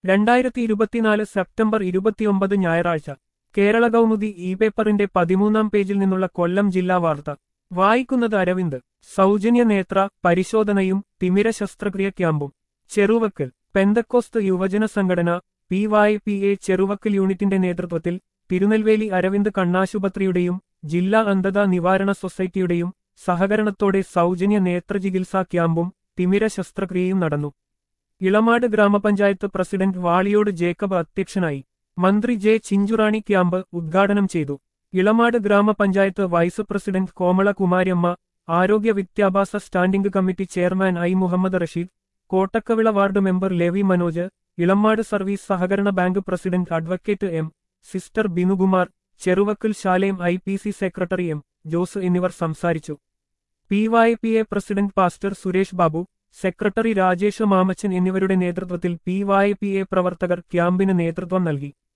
രണ്ടായിരത്തി ഇരുപത്തിനാല് സെപ്റ്റംബർ ഇരുപത്തിയൊമ്പത് ഞായറാഴ്ച കേരള കൗമുദി ഇ പേപ്പറിന്റെ പതിമൂന്നാം പേജിൽ നിന്നുള്ള കൊല്ലം ജില്ലാ വാർത്ത വായിക്കുന്നത് അരവിന്ദ് സൗജന്യ നേത്ര പരിശോധനയും തിമിര ശസ്ത്രക്രിയ ക്യാമ്പും ചെറുവക്കൽ പെന്തക്കോസ്ത് യുവജന സംഘടന P Y P A Cheruvakkal യൂണിറ്റിന്റെ നേതൃത്വത്തിൽ തിരുനെൽവേലി അരവിന്ദ് കണ്ണാശുപത്രിയുടെയും ജില്ലാ അന്ധതാ നിവാരണ സൊസൈറ്റിയുടെയും സഹകരണത്തോടെ സൗജന്യ നേത്രചികിത്സാ ക്യാമ്പും തിമിര ശസ്ത്രക്രിയയും നടന്നു ഇളമാട് ഗ്രാമപഞ്ചായത്ത് പ്രസിഡന്റ് വാളിയോട് ജേക്കബ് അധ്യക്ഷനായി മന്ത്രി ജെ ചിഞ്ചുറാണി ക്യാമ്പ് ഉദ്ഘാടനം ചെയ്തു ഇളമാട് ഗ്രാമപഞ്ചായത്ത് വൈസ് പ്രസിഡന്റ് കോമള കുമാരിയമ്മ ആരോഗ്യ വിദ്യാഭ്യാസ standing committee chairman I Muhammad Rasheed Kottakkavila ward member Levi Manoj Elamad service സഹകരണ bank president advocate M sister Binukumar Cheruvakkal Shalayam I P C secretary M Jose എന്നിവർ സംസാരിച്ചു P Y P A president pastor Suresh Babu secretary Rajesh Mamachan എന്നിവരുടെ നേതൃത്വത്തിൽ പി വൈ പി എ പ്രവർത്തകർ ക്യാമ്പിന് നേതൃത്വം നൽകി